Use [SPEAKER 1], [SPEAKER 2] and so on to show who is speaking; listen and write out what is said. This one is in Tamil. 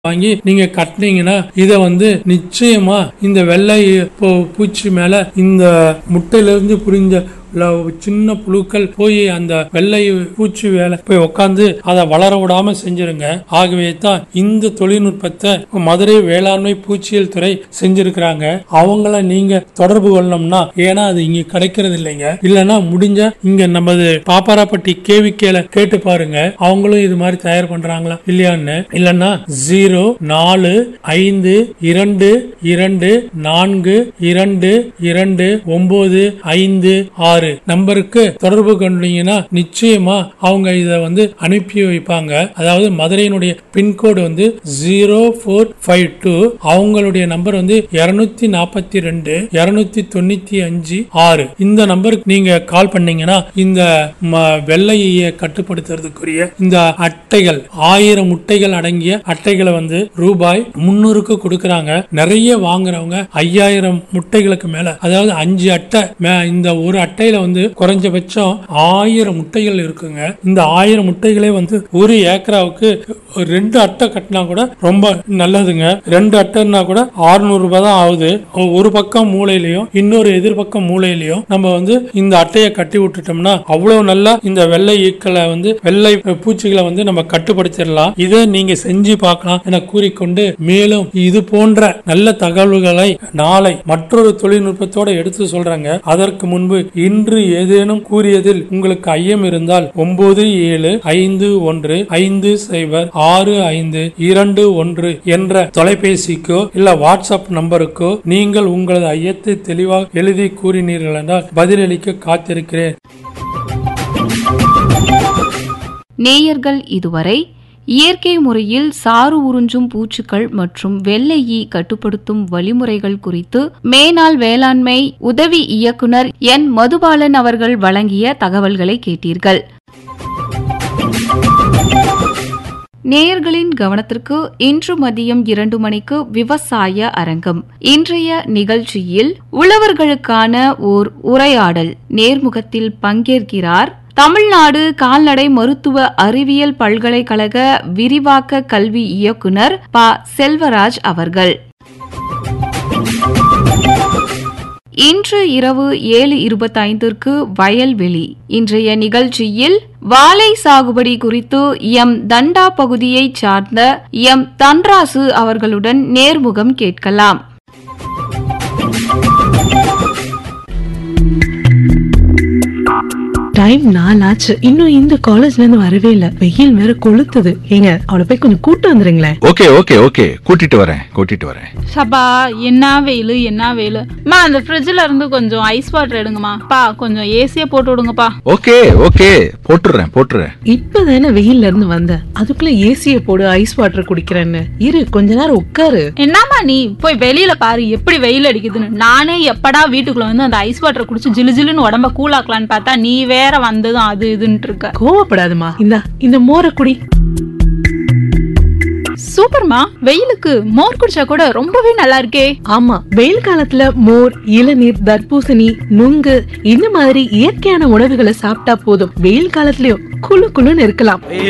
[SPEAKER 1] வாங்கி நீங்க கட்டினீங்கன்னா இத வந்து நிச்சயமா இந்த வெள்ளை பூ- பூச்சி மேல இந்த முட்டையில இருந்து புரிஞ்ச ல- சின்ன புழுக்கள் போய் அந்த வெள்ளை பூச்சி வேலை போய் உட்காந்து அதை வளர விடாம செஞ்சிருங்க ஆகவே தான் இந்த தொழில்நுட்பத்தை மதுரை வேளாண்மை பூச்சியியல் துறை செஞ்சிருக்கிறாங்க அவங்கள நீங்க தொடர்பு கொள்ளணும்னா ஏன்னா அது இங்க கிடைக்கிறது இல்லைங்க இல்லைன்னா முடிஞ்ச இங்க நமது பாப்பாராப்பட்டி கேவிக்கேல கேட்டு பாருங்க அவங்களும் இது மாதிரி தயார் பண்றாங்களா இல்லையான்னு இல்லைன்னா ஜீரோ நாலு ஐந்து இரண்டு இரண்டு நான்கு இரண்டு இரண்டு ஒன்பது ஐந்து ஆறு நம்பருக்கு தொடர்பு கொண்டீங்கன்னா நிச்சயமா அவங்க இத வந்து அனுப்பி வைப்பாங்க அதாவது மதுரையினுடைய பின்கோடு வந்து ஜீரோ ஃபோர் ஃபைவ் டூ அவங்களுடைய நம்பர் வந்து இருநூத்தி நாற்பத்தி ரெண்டு இருநூத்தி தொண்ணூத்தி அஞ்சு ஆறு இந்த நம்பருக்கு நீங்க கால் பண்ணீங்கன்னா இந்த ம- வெள்ளையை கட்டுப்படுத்துறதுக்குரிய இந்த அட்டைகள் ஆயிரம் முட்டைகள் அடங்கிய அட்டைகளை வந்து ரூபாய் முன்னூறுக்கு கொடுக்கறாங்க நிறைய வாங்குறவங்க ஐயாயிரம் முட்டைகளுக்கு மேல அதாவது அஞ்சு அட்டை மே- இந்த ஒரு அட்டையில வந்து குறைஞ்சபட்சம் ஆயிரம் முட்டைகள் இருக்குங்க இந்த ஆயிரம் முட்டைகளே வந்து ஒரு ஏக்கராவுக்கு ரெண்டு அட்டை கட்டினா கூட ரொம்ப நல்லதுங்க ரெண்டு அட்டைன்னா கூட 600 ரூபாய் தான் ஆகுது ஒரு பக்கம் மூலையிலயும் இன்னொரு எதிர்பக்கம் மூலையிலயும் நம்ம வந்து இந்த அட்டையை கட்டி விட்டுட்டோம்னா அவ்வளவு நல்லா இந்த வெள்ளை ஈக்களை வந்து வெள்ளை பூச்சிகளை வந்து நம்ம கட்டுப்படுத்திடலாம் இதை நீங்க செஞ்சு பார்க்கலாம் என கூறிக்கொண்டு மேலும் இது போன்ற நல்ல தகவல்களை நாளை மற்றொரு தொழில்நுட்பத்தோட எடுத்து சொல்றாங்க அதற்கு முன்பு இன்று ஏதேனும் கூறியதில் உங்களுக்கு ஐயம் இருந்தால் ஒன்பது ஏழு ஐந்து ஒன்று ஐந்து சைபர் ஆறு ஐந்து இரண்டு ஒன்று என்ற தொலைபேசிக்கோ இல்ல வாட்ஸ்அப் நம்பருக்கோ நீங்கள் உங்களது ஐயத்தை தெளிவாக எழுதி கூறினீர்கள் என்றால் பதிலளிக்க காத்திருக்கிறேன்
[SPEAKER 2] நேயர்கள் இதுவரை இயற்கை முறையில் சாறு உறிஞ்சும் பூச்சிகள் மற்றும் வெள்ளை ஈ கட்டுப்படுத்தும் வழிமுறைகள் குறித்து மேனாள் வேளாண்மை உதவி இயக்குனர் என் மதுபாலன் அவர்கள் வழங்கிய தகவல்களை கேட்டீர்கள் நேயர்களின் கவனத்திற்கு இன்று மதியம் இரண்டு மணிக்கு விவசாய அரங்கம் இன்றைய நிகழ்ச்சியில் உழவர்களுக்கான ஓர் உரையாடல் நேர்முகத்தில் பங்கேற்கிறார் தமிழ்நாடு கால்நடை மருத்துவ அறிவியல் பல்கலைக்கழக விரிவாக்க கல்வி இயக்குனர் ப செல்வராஜ் அவர்கள் இன்று இரவு ஏழு இருபத்தைந்திற்கு வயல்வெளி இன்றைய நிகழ்ச்சியில் வாழை சாகுபடி குறித்து எம் தண்டா பகுதியைச் சார்ந்த எம் தன்ராசு அவர்களுடன் நேர்முகம் கேட்கலாம்
[SPEAKER 3] டைம் நாலாச்சு இன்னும் இந்த காலேஜ்ல இருந்து வரவே இல்ல வெயில் வேற கொளுத்துது ஏங்க அவளை போய் கொஞ்சம் கூட்டு வந்துருங்களேன்
[SPEAKER 4] ஓகே ஓகே ஓகே கூட்டிட்டு வரேன் கூட்டிட்டு வரேன்
[SPEAKER 5] சபா என்ன வெயில் என்ன வெயில் மா அந்த ஃப்ரிட்ஜ்ல இருந்து கொஞ்சம் ஐஸ் வாட்டர் எடுங்கம்மா பா கொஞ்சம் ஏசியே போட்டு விடுங்கப்பா
[SPEAKER 4] ஓகே ஓகே போட்டுறேன் போட்டுறேன்
[SPEAKER 3] இப்பதானே வெயில்ல இருந்து வந்த அதுக்குள்ள ஏசிய போடு ஐஸ் வாட்டர் குடிக்கிறேன்னு இரு கொஞ்ச நேரம் உட்காரு
[SPEAKER 5] என்னம்மா நீ போய் வெளியில பாரு எப்படி வெயில் அடிக்குதுன்னு நானே எப்படா வீட்டுக்குள்ள வந்து அந்த ஐஸ் வாட்டர் குடிச்சு ஜிலு ஜிலுன்னு உடம்ப கூலாக்கலான்னு பார்த்தா நீ வேற வந்ததும் அது இதுன்ட்டு இருக்க
[SPEAKER 3] கோவப்படாதம்மா இந்தா இந்த மோரை குடி
[SPEAKER 5] சூப்பர்மா வெயிலுக்கு மோர் குடிச்சா கூட ரொம்பவே நல்லா இருக்கே
[SPEAKER 3] ஆமா வெயில் காலத்துல மோர் இளநீர் தர்பூசணி நுங்கு இந்த மாதிரி இயற்கையான உணவுகளை சாப்பிட்டா போதும் வெயில் காலத்துலயும் குளு குளுன்னு இருக்கலாம்